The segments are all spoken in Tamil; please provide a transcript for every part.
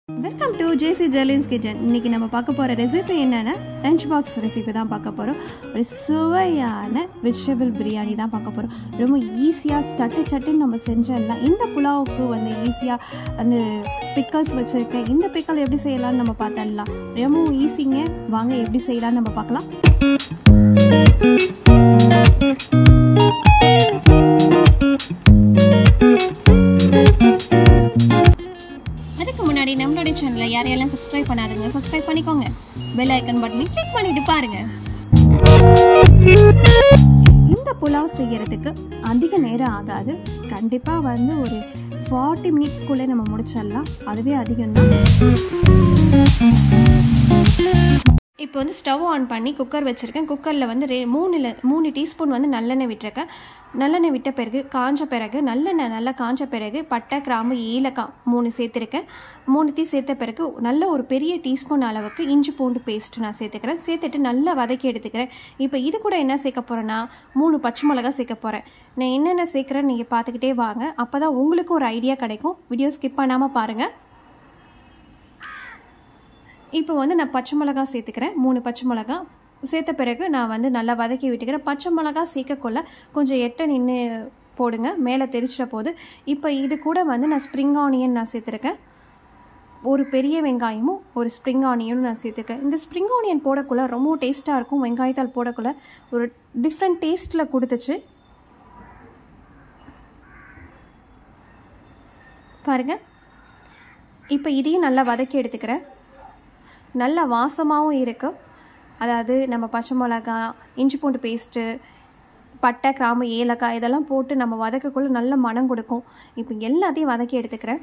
welcome to Jessie Jerlin's kitchen இன்னைக்கு நம்ம பார்க்க போகிற ரெசிபி என்னன்னா லஞ்ச் பாக்ஸ் ரெசிபி தான் பார்க்க போகிறோம் ஒரு சுவையான வெஜிடபிள் பிரியாணி தான் பார்க்க போகிறோம் ரொம்ப ஈஸியாக சட்டு சட்டுன்னு நம்ம செஞ்சிடலாம் இந்த புலாவுக்கு வந்து ஈஸியாக அந்த பிக்கல்ஸ் வச்சுருக்கேன் இந்த பிக்கல் எப்படி செய்யலாம்னு நம்ம பார்த்துடலாம் ரொம்ப ஈஸிங்க வாங்க எப்படி செய்யலாம்னு நம்ம பார்க்கலாம் அதுக்கு முன்னாடி நம்மளுடைய சேனலை யாரையெல்லாம் சப்ஸ்கிரைப் பண்ணாதுங்க சப்ஸ்கிரைப் பண்ணிக்கோங்க பெல் ஐக்கன் பட்டனை கிளிக் பண்ணிட்டு பாருங்க இந்த புலாவ் செய்யறதுக்கு அதிக நேரம் ஆகாது கண்டிப்பாக வந்து ஒரு ஃபார்ட்டி மினிட்ஸ்க்குள்ளே நம்ம முடிச்சிடலாம் அதுவே அதிகம்தான் இப்போ வந்து ஸ்டவ் ஆன் பண்ணி குக்கர் வச்சுருக்கேன் குக்கரில் வந்து ரெ மூணுல மூணு டீஸ்பூன் வந்து நல்லெண்ணெய் விட்டுருக்கேன் நல்லெண்ணெய் விட்ட பிறகு காஞ்ச பிறகு நல்லெண்ணெய் நல்லா காஞ்ச பிறகு பட்டை கிராம்பு ஏலக்காய் மூணு சேர்த்துருக்கேன் மூணுத்தையும் சேர்த்த பிறகு நல்ல ஒரு பெரிய டீஸ்பூன் அளவுக்கு இஞ்சி பூண்டு பேஸ்ட் நான் சேர்த்துக்கிறேன் சேர்த்துட்டு நல்லா வதக்கி எடுத்துக்கிறேன் இப்போ இது கூட என்ன சேர்க்க போகிறேன்னா மூணு பச்சை மிளகா சேர்க்க போகிறேன் நான் என்னென்ன சேர்க்குறேன்னு நீங்கள் பார்த்துக்கிட்டே வாங்க அப்போ தான் உங்களுக்கு ஒரு ஐடியா கிடைக்கும் வீடியோ ஸ்கிப் பண்ணாமல் பாருங்கள் இப்போ வந்து நான் பச்சை மிளகா சேர்த்துக்கிறேன் மூணு பச்சை மிளகா சேர்த்த பிறகு நான் வந்து நல்லா வதக்கி விட்டுக்கிறேன் பச்சை மிளகா சேர்க்கக்குள்ள கொஞ்சம் எட்ட நின்று போடுங்க மேலே தெரிச்சிட போது இப்போ இது கூட வந்து நான் ஸ்ப்ரிங் ஆனியன் நான் சேர்த்துருக்கேன் ஒரு பெரிய வெங்காயமும் ஒரு ஸ்ப்ரிங் ஆனியனும் நான் சேர்த்துருக்கேன் இந்த ஸ்ப்ரிங் ஆனியன் போடக்குள்ள ரொம்ப டேஸ்ட்டாக இருக்கும் வெங்காயத்தால் போடக்குள்ள ஒரு டிஃப்ரெண்ட் டேஸ்ட்டில் கொடுத்துச்சு பாருங்கள் இப்போ இதையும் நல்லா வதக்கி எடுத்துக்கிறேன் நல்ல வாசமாகவும் இருக்கும் அதாவது நம்ம பச்சை மிளகா இஞ்சி பூண்டு பேஸ்ட்டு பட்டை கிராம்பு ஏலக்காய் இதெல்லாம் போட்டு நம்ம வதக்கக்குள்ள நல்ல மனம் கொடுக்கும் இப்போ எல்லாத்தையும் வதக்கி எடுத்துக்கிறேன்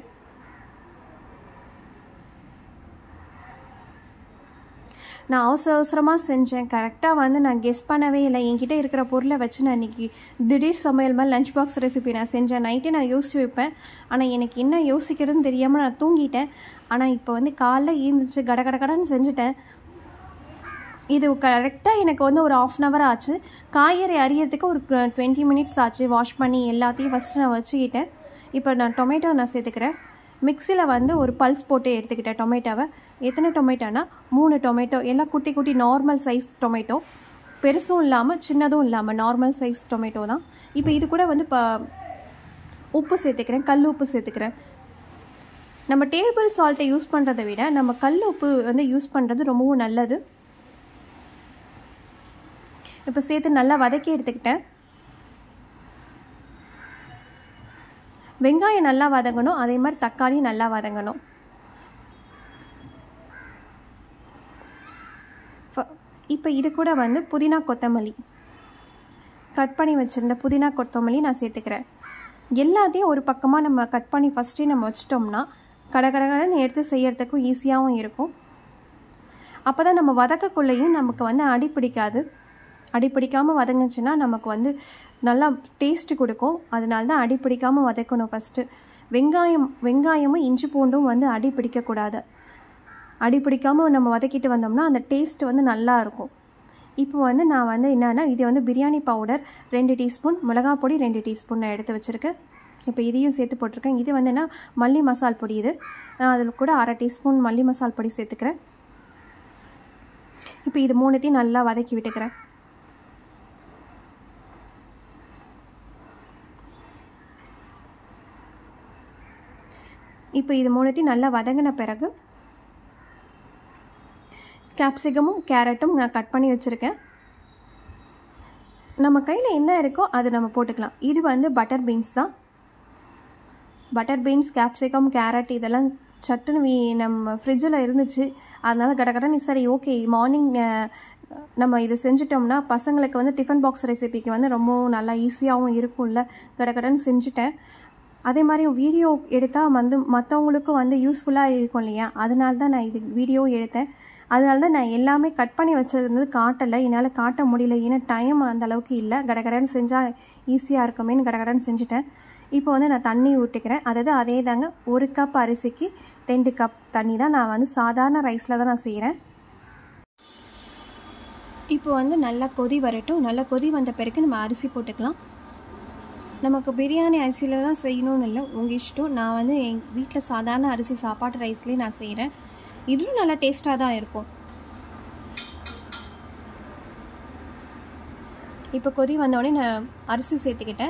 நான் அவசர அவசரமாக செஞ்சேன் கரெக்டாக வந்து நான் கெஸ் பண்ணவே இல்லை என்கிட்ட இருக்கிற பொருளை வச்சு நான் இன்றைக்கி திடீர் சமையல் மாதிரி லஞ்ச் பாக்ஸ் ரெசிபி நான் செஞ்சேன் நைட்டே நான் யோசிச்சு வைப்பேன் ஆனால் எனக்கு என்ன யோசிக்கிறதுன்னு தெரியாமல் நான் தூங்கிட்டேன் ஆனால் இப்போ வந்து காலைல ஈந்துச்சு கட கட கடன்னு செஞ்சுட்டேன் இது கரெக்டாக எனக்கு வந்து ஒரு ஆஃப் அன் ஹவர் ஆச்சு காய்கறி அரியறதுக்கு ஒரு டுவெண்ட்டி மினிட்ஸ் ஆச்சு வாஷ் பண்ணி எல்லாத்தையும் ஃபஸ்ட்டு நான் வச்சுக்கிட்டேன் இப்போ நான் டொமேட்டோ நான் சேர்த்துக்கிறேன் மிக்சியில் வந்து ஒரு பல்ஸ் போட்டு எடுத்துக்கிட்டேன் டொமேட்டோவை எத்தனை டொமேட்டோனா மூணு டொமேட்டோ எல்லாம் குட்டி குட்டி நார்மல் சைஸ் டொமேட்டோ பெருசும் இல்லாமல் சின்னதும் இல்லாமல் நார்மல் சைஸ் டொமேட்டோ தான் இப்போ இது கூட வந்து இப்போ உப்பு சேர்த்துக்கிறேன் கல் உப்பு சேர்த்துக்கிறேன் நம்ம டேபிள் சால்ட்டை யூஸ் பண்ணுறதை விட நம்ம கல் உப்பு வந்து யூஸ் பண்ணுறது ரொம்பவும் நல்லது இப்போ சேர்த்து நல்லா வதக்கி எடுத்துக்கிட்டேன் வெங்காயம் நல்லா வதங்கணும் அதே மாதிரி தக்காளி நல்லா வதங்கணும் இப்போ இது கூட வந்து புதினா கொத்தமல்லி கட் பண்ணி வச்சுருந்த புதினா கொத்தமல்லி நான் சேர்த்துக்கிறேன் எல்லாத்தையும் ஒரு பக்கமாக நம்ம கட் பண்ணி ஃபஸ்ட்டே நம்ம வச்சிட்டோம்னா கடகடகடன்னு எடுத்து செய்யறதுக்கும் ஈஸியாகவும் இருக்கும் அப்போ தான் நம்ம வதக்கக்குள்ளேயும் நமக்கு வந்து அடி பிடிக்காது அடி பிடிக்காமல் வதங்குச்சுன்னா நமக்கு வந்து நல்லா டேஸ்ட்டு கொடுக்கும் அதனால தான் அடி பிடிக்காமல் வதக்கணும் ஃபஸ்ட்டு வெங்காயம் வெங்காயமும் இஞ்சி பூண்டும் வந்து அடி பிடிக்கக்கூடாது அடி பிடிக்காமல் நம்ம வதக்கிட்டு வந்தோம்னா அந்த டேஸ்ட் வந்து நல்லா இருக்கும் இப்போ வந்து நான் வந்து என்னென்னா இது வந்து பிரியாணி பவுடர் ரெண்டு டீஸ்பூன் மிளகாய் பொடி ரெண்டு டீஸ்பூன் நான் எடுத்து வச்சுருக்கேன் இப்போ இதையும் சேர்த்து போட்டிருக்கேன் இது வந்து என்ன மல்லி மசால் பொடி இது நான் அதில் கூட அரை டீஸ்பூன் மல்லி மசால் பொடி சேர்த்துக்கிறேன் இப்போ இது மூணுத்தையும் நல்லா வதக்கி விட்டுக்கிறேன் இப்போ இது மூணுத்தையும் நல்லா வதங்கின பிறகு கேப்சிகமும் கேரட்டும் நான் கட் பண்ணி வச்சுருக்கேன் நம்ம கையில் என்ன இருக்கோ அது நம்ம போட்டுக்கலாம் இது வந்து பட்டர் பீன்ஸ் தான் பட்டர் பீன்ஸ் கேப்சிகம் கேரட் இதெல்லாம் சட்டுன்னு வீ நம்ம ஃப்ரிட்ஜில் இருந்துச்சு அதனால் கடகடன்னு சரி ஓகே மார்னிங் நம்ம இது செஞ்சிட்டோம்னா பசங்களுக்கு வந்து டிஃபன் பாக்ஸ் ரெசிபிக்கு வந்து ரொம்ப நல்லா ஈஸியாகவும் இருக்கும்ல கடகடன்னு செஞ்சுட்டேன் அதே மாதிரி வீடியோ எடுத்தால் வந்து மற்றவங்களுக்கும் வந்து யூஸ்ஃபுல்லாக இருக்கும் இல்லையா அதனால தான் நான் இது வீடியோ எடுத்தேன் அதனால தான் நான் எல்லாமே கட் பண்ணி வச்சிருந்தது காட்டலை என்னால் காட்ட முடியல ஏன்னா டைம் அந்த அளவுக்கு இல்லை கடகடன்னு செஞ்சால் ஈஸியாக இருக்குமேன்னு கடகடன்னு செஞ்சுட்டேன் இப்போ வந்து நான் தண்ணி ஊட்டிக்கிறேன் அதாவது அதே தாங்க ஒரு கப் அரிசிக்கு ரெண்டு கப் தண்ணி தான் நான் வந்து சாதாரண ரைஸில் தான் நான் செய்கிறேன் இப்போ வந்து நல்லா கொதி வரட்டும் நல்லா கொதி வந்த பிறகு நம்ம அரிசி போட்டுக்கலாம் நமக்கு பிரியாணி அரிசியில் தான் செய்யணும்னு இல்லை உங்கள் இஷ்டம் நான் வந்து என் வீட்டில் சாதாரண அரிசி சாப்பாட்டு ரைஸ்லேயே நான் செய்கிறேன் இதுவும் நல்லா டேஸ்ட்டாக தான் இருக்கும் இப்போ கொதி வந்தோடனே நான் அரிசி சேர்த்துக்கிட்டேன்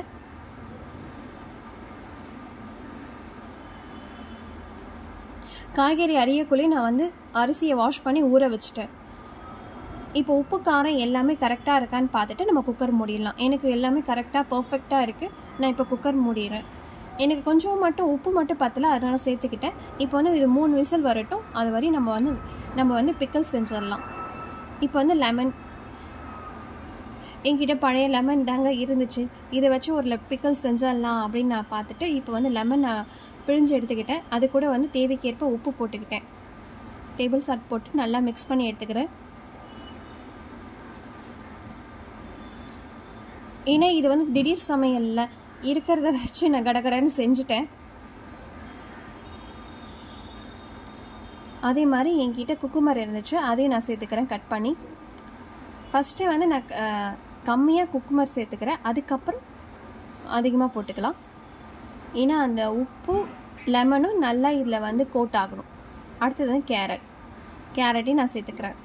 காய்கறி அரியக்குள்ளே நான் வந்து அரிசியை வாஷ் பண்ணி ஊற வச்சுட்டேன் இப்போ உப்பு காரம் எல்லாமே கரெக்டாக இருக்கான்னு பார்த்துட்டு நம்ம குக்கர் மூடிடலாம் எனக்கு எல்லாமே கரெக்டாக பர்ஃபெக்டாக இருக்குது நான் இப்போ குக்கர் மூடிடுறேன் எனக்கு கொஞ்சம் மட்டும் உப்பு மட்டும் பத்தல அதனால் சேர்த்துக்கிட்டேன் இப்போ வந்து இது மூணு விசில் வரட்டும் அது வரையும் நம்ம வந்து நம்ம வந்து பிக்கல் செஞ்சிடலாம் இப்போ வந்து லெமன் என்கிட்ட பழைய லெமன் தாங்க இருந்துச்சு இதை வச்சு ஒரு பிக்கல் செஞ்சிடலாம் அப்படின்னு நான் பார்த்துட்டு இப்போ வந்து லெமன் நான் பிழிஞ்சு எடுத்துக்கிட்டேன் அது கூட வந்து தேவைக்கேற்ப உப்பு போட்டுக்கிட்டேன் டேபிள் சால்ட் போட்டு நல்லா மிக்ஸ் பண்ணி எடுத்துக்கிறேன் ஏன்னா இது வந்து திடீர் சமையலில் இருக்கிறத வச்சு நான் கடகடன்னு செஞ்சுட்டேன் அதே மாதிரி என்கிட்ட குக்குமர் இருந்துச்சு அதையும் நான் சேர்த்துக்கிறேன் கட் பண்ணி ஃபஸ்ட்டு வந்து நான் கம்மியாக குக்குமர் சேர்த்துக்கிறேன் அதுக்கப்புறம் அதிகமாக போட்டுக்கலாம் ஏன்னா அந்த உப்பு லெமனும் நல்லா இதில் வந்து கோட் ஆகணும் அடுத்தது வந்து கேரட் கேரட்டையும் நான் சேர்த்துக்கிறேன்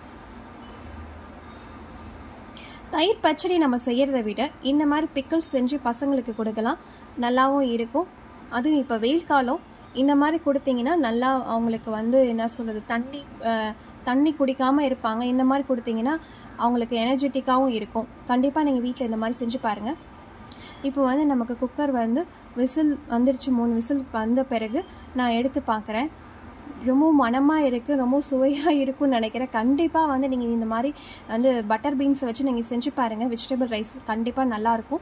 தயிர் பச்சடி நம்ம செய்கிறத விட இந்த மாதிரி பிக்கிள்ஸ் செஞ்சு பசங்களுக்கு கொடுக்கலாம் நல்லாவும் இருக்கும் அதுவும் இப்போ வெயில் காலம் இந்த மாதிரி கொடுத்தீங்கன்னா நல்லா அவங்களுக்கு வந்து என்ன சொல்கிறது தண்ணி தண்ணி குடிக்காமல் இருப்பாங்க இந்த மாதிரி கொடுத்தீங்கன்னா அவங்களுக்கு எனர்ஜெட்டிக்காகவும் இருக்கும் கண்டிப்பாக நீங்கள் வீட்டில் இந்த மாதிரி செஞ்சு பாருங்கள் இப்போ வந்து நமக்கு குக்கர் வந்து விசில் வந்துடுச்சு மூணு விசில் வந்த பிறகு நான் எடுத்து பார்க்குறேன் ரொம்ப மனமாக இருக்குது ரொம்ப சுவையாக இருக்கும்னு நினைக்கிறேன் கண்டிப்பாக வந்து நீங்கள் இந்த மாதிரி வந்து பட்டர் பீன்ஸை வச்சு நீங்கள் செஞ்சு பாருங்கள் வெஜிடபிள் ரைஸ் கண்டிப்பாக நல்லாயிருக்கும்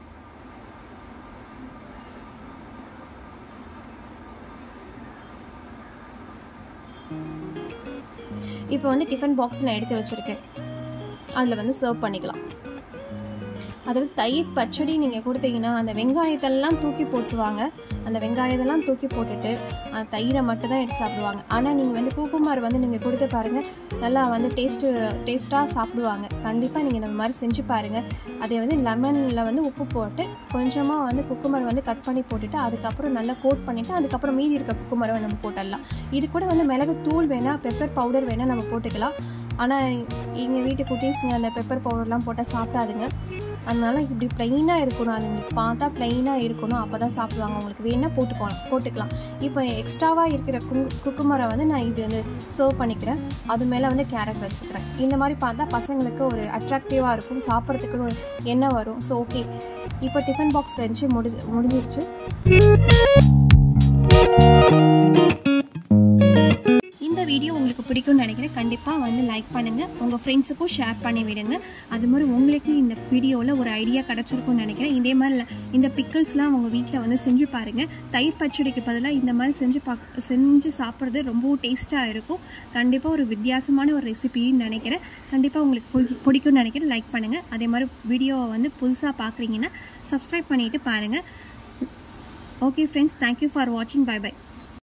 இப்போ வந்து டிஃபன் பாக்ஸ் நான் எடுத்து வச்சுருக்கேன் அதில் வந்து சர்வ் பண்ணிக்கலாம் அதாவது தயிர் பச்சடி நீங்கள் கொடுத்தீங்கன்னா அந்த வெங்காயத்தெல்லாம் தூக்கி போட்டுருவாங்க அந்த வெங்காயத்தெல்லாம் தூக்கி போட்டுட்டு அந்த தயிரை மட்டும் தான் எடுத்து சாப்பிடுவாங்க ஆனால் நீங்கள் வந்து கூக்குமார் வந்து நீங்கள் கொடுத்து பாருங்கள் நல்லா வந்து டேஸ்ட்டு டேஸ்ட்டாக சாப்பிடுவாங்க கண்டிப்பாக நீங்கள் இந்த மாதிரி செஞ்சு பாருங்கள் அதே வந்து லெமனில் வந்து உப்பு போட்டு கொஞ்சமாக வந்து குக்குமர் வந்து கட் பண்ணி போட்டுட்டு அதுக்கப்புறம் நல்லா கோட் பண்ணிவிட்டு அதுக்கப்புறம் மீதி இருக்க குக்குமரை நம்ம போட்டுடலாம் இது கூட வந்து மிளகு தூள் வேணால் பெப்பர் பவுடர் வேணால் நம்ம போட்டுக்கலாம் ஆனால் எங்கள் வீட்டு குட்டீஸுங்க அந்த பெப்பர் பவுடர்லாம் போட்டால் சாப்பிடாதுங்க அதனால இப்படி ப்ளைனாக இருக்கணும் அது உங்களுக்கு பார்த்தா ப்ளைனாக இருக்கணும் அப்போ தான் சாப்பிடுவாங்க உங்களுக்கு வேணால் போட்டுக்கோணும் போட்டுக்கலாம் இப்போ எக்ஸ்ட்ராவாக இருக்கிற கு குக்குமரை வந்து நான் இப்படி வந்து சர்வ் பண்ணிக்கிறேன் அது மேலே வந்து கேரட் வச்சுக்கிறேன் இந்த மாதிரி பார்த்தா பசங்களுக்கு ஒரு அட்ராக்டிவாக இருக்கும் சாப்பிட்றதுக்கு ஒரு எண்ணெய் வரும் ஸோ ஓகே இப்போ டிஃபன் பாக்ஸ் லஞ்சு முடி முடிஞ்சிருச்சு இந்த வீடியோ உங்களுக்கு பிடிக்கும்னு நினைக்கிறேன் கண்டிப்பாக வந்து லைக் பண்ணுங்கள் உங்கள் ஃப்ரெண்ட்ஸுக்கும் ஷேர் பண்ணி விடுங்க அது மாதிரி உங்களுக்கு இந்த வீடியோவில் ஒரு ஐடியா கிடச்சிருக்கும்னு நினைக்கிறேன் இதே மாதிரி இந்த பிக்கிள்ஸ்லாம் உங்கள் வீட்டில் வந்து செஞ்சு பாருங்கள் தயிர் பச்சடிக்கு பதிலாக இந்த மாதிரி செஞ்சு பா செஞ்சு சாப்பிட்றது ரொம்பவும் டேஸ்ட்டாக இருக்கும் கண்டிப்பாக ஒரு வித்தியாசமான ஒரு ரெசிபின்னு நினைக்கிறேன் கண்டிப்பாக உங்களுக்கு பிடி பிடிக்கும்னு நினைக்கிறேன் லைக் பண்ணுங்கள் அதே மாதிரி வீடியோவை வந்து புதுசாக பார்க்குறீங்கன்னா சப்ஸ்கிரைப் பண்ணிவிட்டு பாருங்கள் ஓகே ஃப்ரெண்ட்ஸ் தேங்க்யூ ஃபார் வாட்சிங் பை பை